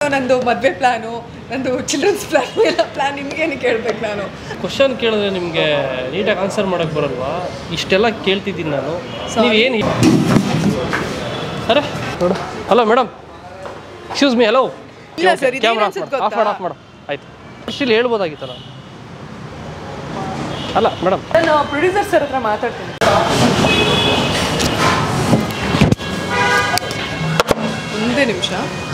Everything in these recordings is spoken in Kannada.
ನಂದು ಮದುವೆ ಪ್ಲಾನು ನಂದು ಚಿಲ್ಡ್ರನ್ಸ್ ಪ್ಲಾನ್ ಎಲ್ಲ ಪ್ಲಾನ್ ನಿಮಗೇನು ಕೇಳ್ಬೇಕು ನಾನು ಕ್ವಶನ್ ಕೇಳಿದ್ರೆ ನಿಮಗೆ ನೀಟಾಗಿ ಆನ್ಸರ್ ಮಾಡೋಕ್ಕೆ ಬರಲ್ವಾ ಇಷ್ಟೆಲ್ಲ ಕೇಳ್ತಿದ್ದೀನಿ ನಾನು ನೀವು ಏನು ಅರೆ ನೋಡು hello madam excuse me hello ಇಲ್ಲ sir, ಇದೇನ್ ಕ್ಯಾಮ್ರಾ ಅನ್ಸುತ್ತೆ ಆಫ್ ಮಾಡು ಆಫ್ ಮಾಡು ಆಯ್ತು ಅಷ್ಟಿಲ್ಲಿ ಹೇಳ್ಬೋದಾಗಿತ್ತಲ್ಲ ಅಲ್ಲ ಮೇಡಮ್ ನಾನು ಪ್ರೊಡ್ಯೂಸರ್ ಸರ್ ಹತ್ರ ಮಾತಾಡ್ತೀನಿ ಒಂದೇ ನಿಮಿಷ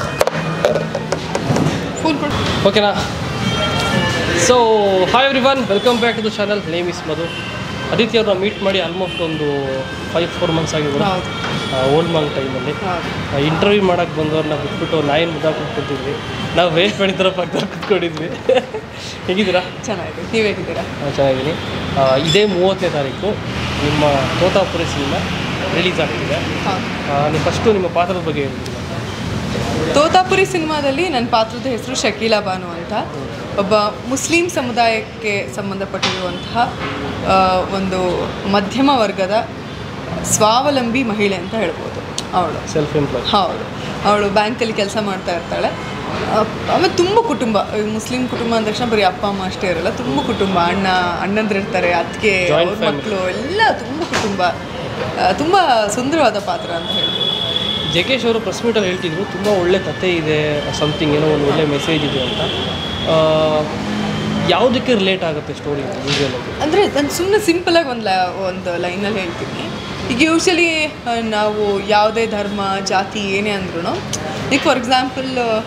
ಫುಲ್ ಕೊಡು ಓಕೆನಾ so hi everyone welcome back to the channel name is Madhu Aditya ಅವ್ರನ್ನ ಮೀಟ್ ಮಾಡಿ ಆಲ್ಮೋಸ್ಟ್ ಒಂದು ಫೈವ್ ಫೋರ್ ಮಂತ್ಸ್ ಆಗಿದ್ರು ಹೌದು ಓಲ್ಡ್ ಮಾಂಗ್ ಟೈಮಲ್ಲಿ ಹೌದು ಇಂಟರ್ವ್ಯೂ ಮಾಡೋಕ್ಕೆ ಬಂದವ್ರನ್ನ ಬಿಟ್ಬಿಟ್ಟು ನಾಯಿನ ಮುದ್ದಾಕೊಂಡು ಕೂತಿದ್ವಿ ನಾವು ವೇಟ್ ಮಾಡಿದ್ರ ಪಕ್ಕದಲ್ಲಿ ಕೂತ್ಕೊಂಡಿದ್ವಿ ಹೇಗಿದ್ದೀರಾ ಚೆನ್ನಾಗಿದೆ ನೀವು ಹೇಗಿದ್ದೀರಾ ನಾನು ಚೆನ್ನಾಗಿದ್ದೀನಿ ಆ, ಇದೇ ಮೂವತ್ತನೇ ತಾರೀಕು ನಿಮ್ಮ ತೋತಾಪುರಿ ಸಿನಿಮಾ ರಿಲೀಸ್ ಆಗ್ತಿದೆ ಹೌದು ಆ, ನೀವು ಫಸ್ಟು ನಿಮ್ಮ ಪಾತ್ರದ ಬಗ್ಗೆ ಹೇಳ್ತೀನಿ ತೋತಾಪುರಿ ಸಿನಿಮಾದಲ್ಲಿ ನನ್ನ ಪಾತ್ರದ ಹೆಸರು ಶಕೀಲಾ ಬಾನು ಅಂತ ಒಬ್ಬ ಮುಸ್ಲಿಂ ಸಮುದಾಯಕ್ಕೆ ಸಂಬಂಧಪಟ್ಟಿರುವಂತಹ ಆ, ಒಂದು ಮಧ್ಯಮ ವರ್ಗದ ಸ್ವಾವಲಂಬಿ ಮಹಿಳೆ ಅಂತ ಹೇಳ್ಬೋದು ಅವಳು ಸೆಲ್ಫ್ ಎಂಪ್ಲಾಯ್ ಹೌದು ಅವಳು ಬ್ಯಾಂಕಲ್ಲಿ ಕೆಲಸ ಮಾಡ್ತಾ ಇರ್ತಾಳೆ ಆ, ಆಮೇಲೆ ತುಂಬ ಕುಟುಂಬ ಈ ಮುಸ್ಲಿಂ ಕುಟುಂಬ ಅಂದ ತಕ್ಷಣ ಬರೀ ಅಪ್ಪ ಅಮ್ಮ ಅಷ್ಟೇ ಇರಲ್ಲ ತುಂಬ ಕುಟುಂಬ ಅಣ್ಣ ಅಣ್ಣಂದಿರ್ತಾರೆ ಅದಕ್ಕೆ Joint ಅವ್ರ family. ಮಕ್ಕಳು ಎಲ್ಲ ತುಂಬ ಕುಟುಂಬ ಆ, ತುಂಬ ಸುಂದರವಾದ ಪಾತ್ರ ಅಂತ ಹೇಳ್ಬೋದು ಜಗೇಶ್ ಅವರು ಪ್ರೆಸ್ ಮೀಟಲ್ಲಿ ಹೇಳ್ತಿದ್ರು ತುಂಬ ಒಳ್ಳೆ ಕತೆ ಇದೆ ಸಮಥಿಂಗ್ ಏನೋ ಒಂದು ಒಳ್ಳೆ ಮೆಸೇಜ್ ಇದೆ ಅಂತ ಆ, ಯಾವುದಕ್ಕೆ ರಿಲೇಟ್ ಆಗುತ್ತೆ ಸ್ಟೋರಿ ಯೂಶುವಲ್ ಆಗಿ ಅಂದರೆ ನಾನು ಸುಮ್ಮನೆ ಸಿಂಪಲಾಗಿ ಒಂದು ಲ ಒಂದು ಲೈನಲ್ಲಿ ಹೇಳ್ತೀನಿ ಈಗ ಯೂಶಲಿ ನಾವು ಯಾವುದೇ ಧರ್ಮ ಜಾತಿ ಏನೇ ಅಂದ್ರೂ ಈಗ ಫಾರ್ ಎಕ್ಸಾಂಪಲ್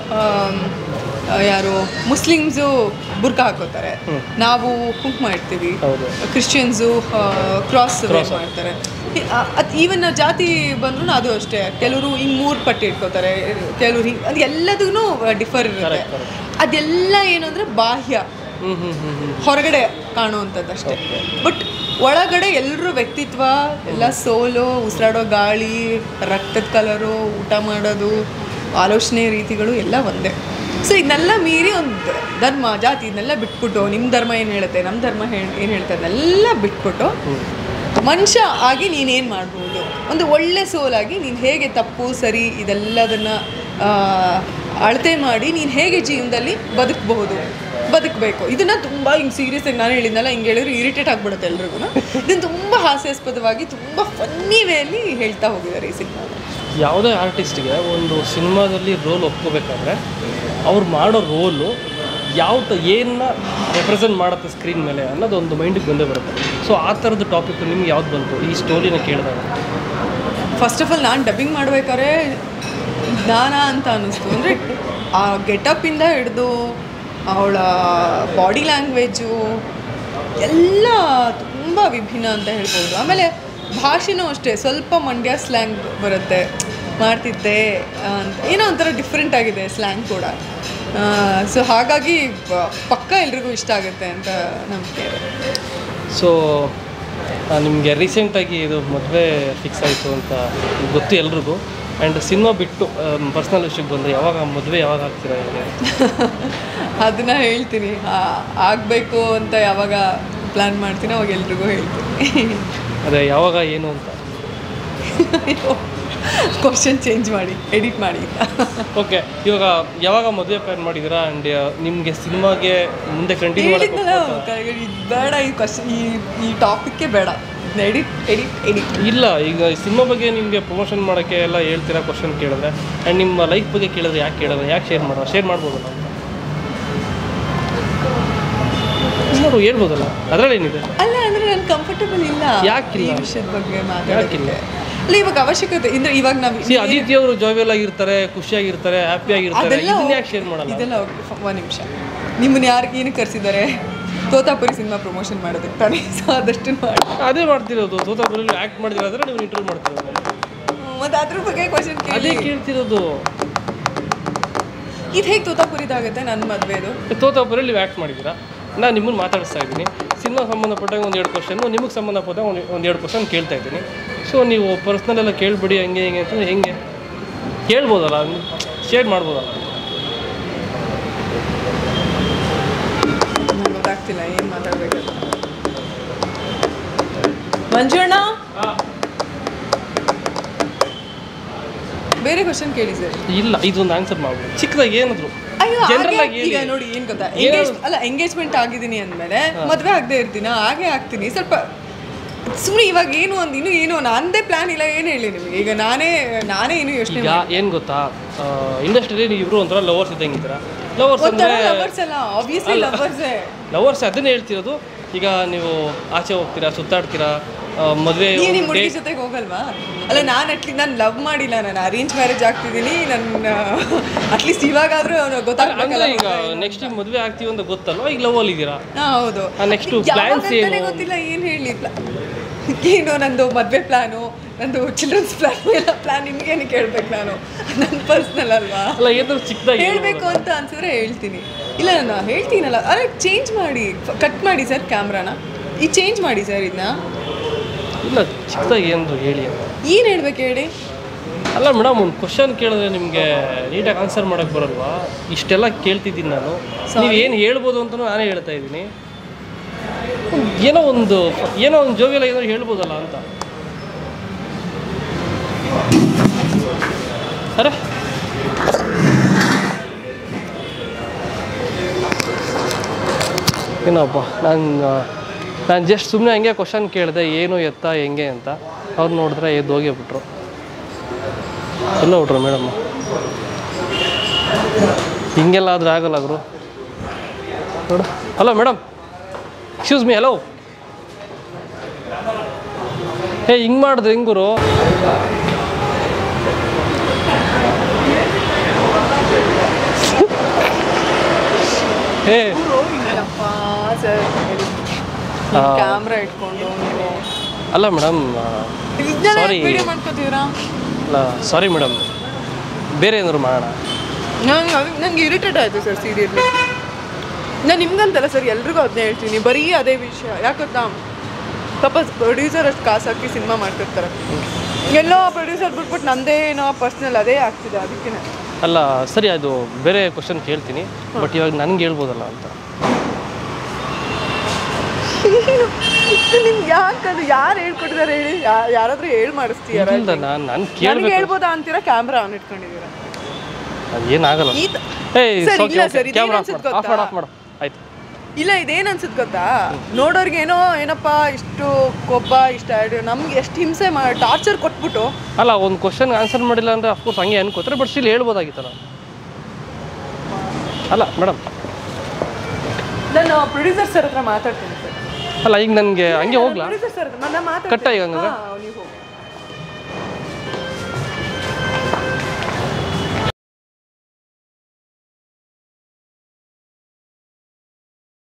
ಯಾರು ಮುಸ್ಲಿಮ್ಸು ಬುರ್ಕ ಹಾಕೋತಾರೆ ನಾವು ಕುಂಕುಮ ಇಡ್ತೀವಿ ಹೌದು ಕ್ರಿಶ್ಚಿಯನ್ಸು ಕ್ರಾಸ್ ಮಾಡ್ತಾರೆ ಅದು ಈವನ್ ಜಾತಿ ಬಂದ್ರೂ ಅದು ಅಷ್ಟೇ ಕೆಲವರು ಹಿಂಗೆ ಮೂರು ಪಟ್ಟಿ ಇಟ್ಕೋತಾರೆ ಕೆಲವರು ಹಿಂಗೆ ಅದು ಎಲ್ಲದೂ ಡಿಫರ್ ಇರುತ್ತೆ Correct, correct. ಅದೆಲ್ಲ ಏನು ಅಂದರೆ ಬಾಹ್ಯ ಹ್ಞೂ ಹ್ಞೂ ಹ್ಞೂ ಹ್ಞೂ ಹೊರಗಡೆ ಕಾಣುವಂಥದ್ದು ಅಷ್ಟೇ ಬಟ್ ಒಳಗಡೆ ಎಲ್ಲರ ವ್ಯಕ್ತಿತ್ವ ಎಲ್ಲ ಸೋಲು ಉಸಿರಾಡೋ ಗಾಳಿ ರಕ್ತದ ಕಲರು ಊಟ ಮಾಡೋದು ಆಲೋಚನೆ ರೀತಿಗಳು ಎಲ್ಲ ಒಂದೇ ಸೊ ಇದನ್ನೆಲ್ಲ ಮೀರಿ ಒಂದು ಧರ್ಮ ಜಾತಿ ಇದನ್ನೆಲ್ಲ ಬಿಟ್ಬಿಟ್ಟು ನಿಮ್ಮ ಧರ್ಮ ಏನು ಹೇಳುತ್ತೆ ನಮ್ಮ ಧರ್ಮ ಏನು ಹೇಳ್ತಾ ಅದನ್ನೆಲ್ಲ ಬಿಟ್ಬಿಟ್ಟು ಮನುಷ್ಯ ಆಗಿ ನೀನೇನು ಮಾಡ್ಬೋದು ಒಂದು ಒಳ್ಳೆ ಸೋಲಾಗಿ ನೀನು ಹೇಗೆ ತಪ್ಪು ಸರಿ ಇದೆಲ್ಲದನ್ನು ಅಳತೆ ಮಾಡಿ ನೀನು ಹೇಗೆ ಜೀವನದಲ್ಲಿ ಬದುಕಬಹುದು ಬದುಕಬೇಕು ಇದನ್ನು ತುಂಬ ಹಿಂಗೆ ಸೀರಿಯಸ್ ಆಗಿ ನಾನು ಹೇಳಿದ್ನಲ್ಲ ಹಿಂಗೆ ಹೇಳಿದ್ರೆ ಇರಿಟೇಟ್ ಆಗ್ಬಿಡುತ್ತೆ ಎಲ್ರಿಗೂ ಇದನ್ನು ತುಂಬ ಹಾಸ್ಯಾಸ್ಪದವಾಗಿ ತುಂಬ ಫನ್ನಿ ವೇಲಿ ಹೇಳ್ತಾ ಹೋಗಿದ್ದಾರೆ ಈ ಸಿನಿಮಾ ಯಾವುದೇ ಆರ್ಟಿಸ್ಟ್ಗೆ ಒಂದು ಸಿನಿಮಾದಲ್ಲಿ ರೋಲ್ ಒಪ್ಕೋಬೇಕಾದ್ರೆ ಅವ್ರು ಮಾಡೋ ರೋಲು ಯಾವ ತ ಏನನ್ನ ರೆಪ್ರೆಸೆಂಟ್ ಮಾಡುತ್ತೆ ಸ್ಕ್ರೀನ್ ಮೇಲೆ ಅನ್ನೋದು ಒಂದು ಮೈಂಡಿಗೆ ಬಂದೇ ಬರುತ್ತೆ ಸೊ ಆ ಥರದ ಟಾಪಿಕ್ ನಿಮ್ಗೆ ಯಾವ್ದು ಬಂತು ಈ ಸ್ಟೋರಿನ ಕೇಳಿದಾಗ ಫಸ್ಟ್ ಆಫ್ ಆಲ್ ನಾನು ಡಬ್ಬಿಂಗ್ ಮಾಡ್ಬೇಕಾದ್ರೆ ಜ್ಞಾನ ಅಂತ ಅನ್ನಿಸ್ತು ಅಂದರೆ ಆ ಗೆಟಪ್ಪಿಂದ ಹಿಡಿದು ಅವಳ ಬಾಡಿ ಲ್ಯಾಂಗ್ವೇಜು ಎಲ್ಲ ತುಂಬ ವಿಭಿನ್ನ ಅಂತ ಹೇಳ್ಬೋದು ಆಮೇಲೆ ಭಾಷೆನೂ ಅಷ್ಟೇ ಸ್ವಲ್ಪ ಮಂಡ್ಯ ಸ್ಲ್ಯಾಂಗ್ ಬರುತ್ತೆ ಮಾಡ್ತಿದ್ದೆ ಅಂತ ಏನೋ ಒಂಥರ ಡಿಫ್ರೆಂಟ್ ಆಗಿದೆ ಸ್ಲ್ಯಾಂಗ್ ಕೂಡ ಸೊ ಹಾಗಾಗಿ ಪ- ಪಕ್ಕ ಎಲ್ರಿಗೂ ಇಷ್ಟ ಆಗುತ್ತೆ ಅಂತ ನಂಬಿಕೆ ಇದೆ ಸೊ ನಿಮಗೆ ರೀಸೆಂಟಾಗಿ ಇದು ಮದುವೆ ಫಿಕ್ಸ್ ಆಯಿತು ಅಂತ ಗೊತ್ತು ಎಲ್ರಿಗೂ ಆ್ಯಂಡ್ ಸಿನಿಮಾ ಬಿಟ್ಟು ಪರ್ಸ್ನಲ್ ವಿಷಯಕ್ಕೆ ಬಂದರೆ ಯಾವಾಗ ಮದುವೆ ಯಾವಾಗ ಆಗ್ತೀರಾ ಹೇಗೆ ಅದನ್ನ ಹೇಳ್ತೀನಿ ಆ- ಆಗ್ಬೇಕು ಅಂತ ಯಾವಾಗ ಪ್ಲಾನ್ ಮಾಡ್ತೀನಿ ಅವಾಗ ಎಲ್ರಿಗೂ ಹೇಳ್ತೀನಿ ಅದೇ ಯಾವಾಗ ಏನು ಅಂತ ಕ್ವಶನ್ ಚೇಂಜ್ ಮಾಡಿ ಎಡಿಟ್ ಮಾಡಿ ಓಕೆ ಇವಾಗ ಯಾವಾಗ ಮದುವೆ ಪ್ಲ್ಯಾನ್ ಮಾಡಿದ್ದೀರಾ ಆ್ಯಂಡ್ ನಿಮಗೆ ಸಿನಿಮಾಗೆ ಮುಂದೆ ಕಂಟಿನ್ಯೂ ಮಾಡೋಕ್ಕೆ ಹೇಳಿದ್ನಲ್ಲ ಇದು ಬೇಡ ಈ ಕ್ವಶನ್ ಈ ಈ ಟಾಪಿಕ್ಕೇ ಬೇಡ ಎಡಿಟ್ ಎಡಿಟ್ ಎಡಿಟ್ ಇಲ್ಲ ಈಗ ಸಿನಿಮಾ ಬಗ್ಗೆ ನಿಮಗೆ ಪ್ರಮೋಷನ್ ಮಾಡೋಕ್ಕೆ ಎಲ್ಲ ಹೇಳ್ತೀರಾ ಕ್ವಶನ್ ಕೇಳಿದ್ರೆ ಆ್ಯಂಡ್ ನಿಮ್ಮ ಲೈಫ್ ಬಗ್ಗೆ ಕೇಳಿದ್ರೆ ಯಾಕೆ ಕೇಳಿದ್ರೆ ಯಾಕೆ ಶೇರ್ ಮಾಡೋ ಶೇರ್ ಮಾಡ್ಬೋದಲ್ಲ ಅಂತ ಎಲ್ಲರೂ ಹೇಳ್ಬೋದಲ್ಲ ಅದರಲ್ಲಿ ಏನಿದೆ ಅಲ್ಲ ಅಂದ್ರೆ ನಾನು ಕಂಫರ್ಟಬಲ್ ಇಲ್ಲ ಯಾಕಿಲ್ಲ? ಈ ವಿಷಯದ ಬಗ್ಗೆ ಯಾಕಿಲ್ಲ? ಮಾತಾಡೋಕ್ಕೆ ಅಲ್ಲ ಇವಾಗ ಅವಶ್ಯಕತೆ ಅಂದ್ರೆ ಇವಾಗ ನಾವು ಸಿ ಆದಿತ್ಯ ಅವರು ಜಾವಿಯಲ್ ಆಗಿರ್ತಾರೆ ಖುಷಿಯಾಗಿರ್ತಾರೆ ಹ್ಯಾಪಿ ಆಗಿರ್ತಾರೆ ಅದೆಲ್ಲ ಇದನ್ನ ಯಾಕೆ ಶೇರ್ ಮಾಡಲ್ಲ ಇದೆಲ್ಲ ಒಂದು ನಿಮಿಷ ನಿಮ್ಮನ್ನ ಯಾರಿಗೆ ಏನು ಕರೆಸಿದ್ದಾರೆ ತೋತಾಪುರಿ ಸಿನಿಮಾ ಪ್ರಮೋಷನ್ ಮಾಡೋದಕ್ಕೆ ತಾನೇ ಸೊ ಅದಷ್ಟು ಮಾಡಿ ಅದೇ ಮಾಡ್ತಿರೋದು ತೋತಾಪುರಲ್ಲಿ ಆ್ಯಕ್ಟ್ ಮಾಡಿದ್ರೆ ನೀವು ಇಂಟರ್ವ್ಯೂ ಮಾಡ್ತಿರೋದು ಮತ್ತೆ ಅದ್ರ ಬಗ್ಗೆ ಕ್ವಶನ್ ಅದೇ ಕೇಳಿ ಕೇಳ್ತಿರೋದು ಇದು ಹೇಗೆ ತೋತಾಪುರಿದಾಗುತ್ತೆ ನನ್ನ ಮದುವೆದು ತೋತಾಪುರಲ್ಲಿ ನೀವು ಆ್ಯಕ್ಟ್ ಮಾಡಿದ್ದೀರಾ ನಾನು ನಿಮ್ಮನ್ನು ಮಾತಾಡಿಸ್ತಾ ಇದ್ದೀನಿ ಸಿನಿಮಾ ಸಂಬಂಧಪಟ್ಟಾಗ ಒಂದು ಎರಡು ಕ್ವಶನ್ನು ನಿಮಗೆ ಸಂಬಂಧಪಟ್ಟಾಗ ಒಂದು ಒಂದು ಎರಡು ಕ್ವಶನ್ ಕೇಳ್ತಾ ಇದ್ದೀನಿ ಸೊ ನೀವು ಪರ್ಸ್ನಲ್ ಎಲ್ಲ ಕೇಳ್ಬಿಡಿ ಹಂಗೆ ಹಿಂಗೆ ಅಂತಂದ್ರೆ ಹೆಂಗೆ ಕೇಳ್ಬೋದಲ್ಲ ಶೇರ್ ಮಾಡ್ಬೋದಲ್ಲ ನಂಗೆ ಗೊತ್ತಾಗ್ತಿಲ್ಲ ಏನು ಮಾತಾಡ್ಬೇಕು ಮಂಜುಣ್ಣ ಬೇರೆ ಕ್ವಶನ್ ಕೇಳಿ ಸರ್ ಇಲ್ಲ ಇದೊಂದು ಆನ್ಸರ್ ಮಾಡ್ಬೋದು ಚಿಕ್ಕದಾಗಿ ಏನಾದ್ರು ಅಯ್ಯೋ ಜನರಲ್ ಹಾಗೆ ಆಗಿ ಈಗ ಹೇಳಿ ನೋಡಿ ಏನ್ ಗೊತ್ತಾ ಎಂಗೇಜ್ ಅಲ್ಲ ಎಂಗೇಜ್ಮೆಂಟ್ ಆಗಿದ್ದೀನಿ ಅಂದ್ಮೇಲೆ ಮದ್ವೆ ಆಗದೆ ಇರ್ತೀನ ಹಾಗೆ ಆಗ್ತೀನಿ ಸ್ವಲ್ಪ ಸುಮ್ಮನೆ ಇವಾಗ ಏನು ಒಂದು ಇನ್ನೂ ಏನು ನಂದೇ ಪ್ಲಾನ್ ಇಲ್ಲ ಏನು ಹೇಳಿ ನಿಮಗೆ ಈಗ ನಾನೇ ನಾನೇ ಏನು ಯೋಚನೆ ಈಗ ಏನು ಗೊತ್ತಾ ಇಂಡಸ್ಟ್ರಿಯಲ್ಲಿ ನೀವು ಇಬ್ರು ಒಂಥರ ಲವರ್ಸ್ ಇದ್ದಂಗಿದ್ದೀರಾ ಲವರ್ಸ್ ಒಂಥರ ಅಂದರೆ ಲವರ್ಸ್ ಅಲ್ಲ ಆಬ್ವಿಯಸ್ಲಿ ಲವರ್ಸೇ ಲವರ್ಸ್ ಅದನ್ನೇ ಹೇಳ್ತಿರೋದು ಈಗ ನೀವು ಆಚೆ ಹೋಗ್ತೀರಾ ಸುತ್ತಾಡ್ತೀರಾ ಮದುವೆ ನೀ ನಿಮ್ಮ ಹುಡುಗಿ ಜೊತೆಗೆ ಹೋಗಲ್ವಾ ಅಲ್ಲ ನಾನು ಅಟ್ಲೀಸ್ಟ್ ನಾನು ಲವ್ ಮಾಡಿಲ್ಲ ನಾನು ಅರೇಂಜ್ ಮ್ಯಾರೇಜ್ ಆಗ್ತಿದ್ದೀನಿ ನನ್ನ ಅಟ್ಲೀಸ್ಟ್ ಇವಾಗಾದ್ರೂ ಅವ್ನು ಗೊತ್ತಾಗ್ಬೇಕಲ್ಲ ಅಂದರೆ ಈಗ ನೆಕ್ಸ್ಟ್ ಮದುವೆ ಆಗ್ತೀವಿ ಅಂತ ಗೊತ್ತಲ್ವ ಈಗ ಲವ್ ಅಲ್ಲಿ ಇದ್ದೀರಾ ಹಾ ಹೌದು ನೆಕ್ಸ್ಟ್ ಪ್ಲಾನ್ಸ್ ಯಾವಾಗಂತಾನೆ ಏನು ಗೊತ್ತಿಲ್ಲ ಏನು ಹೇಳಿ ಏನು ನಂದು ಮದುವೆ ಪ್ಲಾನು ನಂದು ಚಿಲ್ಡ್ರನ್ಸ್ ಪ್ಲಾನ್ ಎಲ್ಲ ಪ್ಲಾನ್ ನಿಮ್ಗೇನು ಕೇಳ್ಬೇಕು ನಾನು ನನ್ನ ಪರ್ಸ್ನಲ್ ಅಲ್ವಾ ಅಲ್ಲ ಏನಾದ್ರು ಚಿಕ್ಕದಾಗಿ ಹೇಳ್ಬೇಕು ಅಂತ ಅನ್ಸಿದ್ರೆ ಹೇಳ್ತೀನಿ ಇಲ್ಲ ನಾನು ಹೇಳ್ತೀನಲ್ಲ ಅರೆ ಚೇಂಜ್ ಮಾಡಿ ಕಟ್ ಮಾಡಿ ಸರ್ ಕ್ಯಾಮ್ರಾನ ಈ ಚೇಂಜ್ ಮಾಡಿ ಸರ್ ಇದನ್ನ ಇಲ್ಲ ಚಿಕ್ಕದಾಗಿ ಏನಾದ್ರು ಹೇಳಿ ಅಂತ ಏನು ಹೇಳ್ಬೇಕು ಹೇಳಿ ಅಲ್ಲ ಮೇಡಮ್ ಒಂದು ಕ್ವಶನ್ ಕೇಳಿದ್ರೆ ನಿಮಗೆ ನೀಟಾಗಿ ಆನ್ಸರ್ ಮಾಡೋಕ್ಕೆ ಬರಲ್ವಾ ಇಷ್ಟೆಲ್ಲ ಕೇಳ್ತಿದ್ದೀನಿ ನಾನು ನೀವು ಏನು ಹೇಳ್ಬೋದು ಅಂತ ನಾನೇ ಹೇಳ್ತಾ ಇದ್ದೀನಿ ಏನೋ ಒಂದು ಏನೋ ಒಂದು ಜೋವಿಯಲ್ಲ ಏನೋ ಹೇಳ್ಬೋದಲ್ಲ ಅಂತ ಅರೆ ಏನಪ್ಪ ನಾನು ನಾನು ಜಸ್ಟ್ ಸುಮ್ಮನೆ ಹಂಗೆ ಕ್ವಶನ್ ಕೇಳಿದೆ ಏನು ಎತ್ತ ಹೆಂಗೆ ಅಂತ ಅವ್ರು ನೋಡಿದ್ರೆ ಎದ್ದು ಹೋಗೇ ಬಿಟ್ರು ಎಲ್ಲ ಬಿಟ್ರು ಮೇಡಮ್ ಹಿಂಗೆಲ್ಲ ಆದ್ರೆ ಆಗಲ್ಲ ಗುರು ನೋಡು hello madam excuse me hello ಏ ಹಿಂಗೆ ಮಾಡಿದ್ರೆ ಹೆಂಗ್ ಗುರು ಏ ಸರ್ ಆ. ಕ್ಯಾಮ್ರಾ ಇಟ್ಕೊಂಡು ನೀವು ಅಲ್ಲ ಮೇಡಮ್ Sorry. ವಿಡಿಯೋ ಮಾಡ್ಕೋತೀರಾ ಅಲ್ಲ ಸಾರಿ ಮೇಡಮ್ ಬೇರೆ ಏನಾದ್ರು ಮಾಡೋಣ ನಂಗೆ ನಂಗೆ ಇರಿಟೇಟ್ ಆಯಿತು ಸರ್ ಸೀರಿಯಸ್ಲಿ ನಾನು ನಿಮ್ಗಂತಲ್ಲ ಸರ್ ಎಲ್ರಿಗೂ ಅದನ್ನೇ ಹೇಳ್ತೀನಿ ಬರೀ ಅದೇ ವಿಷಯ ಯಾಕಂತ ಪಾಪ ಪ್ರೊಡ್ಯೂಸರ್ ಅಷ್ಟು ಕಾಸು ಹಾಕಿ ಸಿನಿಮಾ ಮಾಡ್ತಿರ್ತಾರೆ ಎಲ್ಲೋ ಪ್ರೊಡ್ಯೂಸರ್ ಬಿಟ್ಬಿಟ್ಟು ನಂದೇ ಏನೋ ಪರ್ಸ್ನಲ್ ಅದೇ ಆಗ್ತಿದೆ ಅದಕ್ಕೆ ಅಲ್ಲ ಸರಿ ಅದು ಬೇರೆ ಕ್ವಶನ್ ಕೇಳ್ತೀನಿ ಬಟ್ ಇವಾಗ ನನಗೆ ಹೇಳ್ಬೋದಲ್ಲ ಅಂತ ನಿಮ್ಗೆ ಯಾಕೆ ಅದು ಯಾರು ಹೇಳ್ಕೊಟ್ಟಿದ್ದಾರೆ ಹೇಳಿ ಯಾ- ಯಾರಾದ್ರೂ ಹೇಳಿ ಮಾಡಿಸ್ತೀಯಾರ ಇಲ್ಲ ನಾನು ನಾನು ನನಗೆ ಕೇಳಬೇಕು ಹೇಳ್ಬೋದಾ ಅಂತೀರಾ ಕ್ಯಾಮ್ರಾ ಆನ್ ಇಟ್ಕೊಂಡಿದ್ದೀರಾ ಅದು ಏನಾಗಲ್ಲ ಈ ತ- ಏಯ್ ಸರ್, ಇಲ್ಲ ಸರ್, ಇದೇನ್ ಕ್ಯಾಮ್ರಾ ಆಫ್ ಅನ್ಸುತ್ತೆ ಮಾಡು ಆಫ್ ಗೊತ್ತಾ? ಮಾಡು ಆಫ್ ಮಾಡು ಆಯ್ತು ಇಲ್ಲ ಇದೇನು ಅನ್ಸುತ್ತೆ ಗೊತ್ತಾ ನೋಡೋರ್ಗೆ ಏನೋ ಏನಪ್ಪ ಇಷ್ಟು ಕೊಬ್ಬ ಇಷ್ಟ ಆಡ್ ನಮ್ಗೆ ಎಷ್ಟು ಹಿಂಸೆ ಮಾಡಿ ಟಾರ್ಚರ್ ಕೊಟ್ಬಿಟ್ಟು ಅಲ್ಲ ಒಂದು ಕ್ವಶನ್ ಆನ್ಸರ್ ಮಾಡಿಲ್ಲ ಅಂದರೆ ಅಫ್ಕೋರ್ಸ್ ಹಂಗೆ ಅನ್ಕೋತಾರೆ ಬಟ್ ಸ್ಟಿಲ್ ಹೇಳ್ಬೋದಾಗಿತ್ತಲ್ಲ ಅಲ್ಲ ಮೇಡಮ್ ನಾನು ಪ್ರೊಡ್ಯೂಸರ್ ಸರ್ ಹತ್ರ ಮಾತಾಡ್ತೀನಿ ಸರ್ ಅಲ್ಲ ಈಗ ನನಗೆ ಹಂಗೆ ಹೋಗ್ಲಾ ಪ್ರೊಡ್ಯೂಸರ್ ಸರ್ ಹತ್ರ ನಾನು ಮಾತಾಡ್ತೀನಿ ಕಟ್ಟ ಈಗ ಹಂಗಂದ್ರೆ ಹಾ, ನೀವು ಹೋಗಿ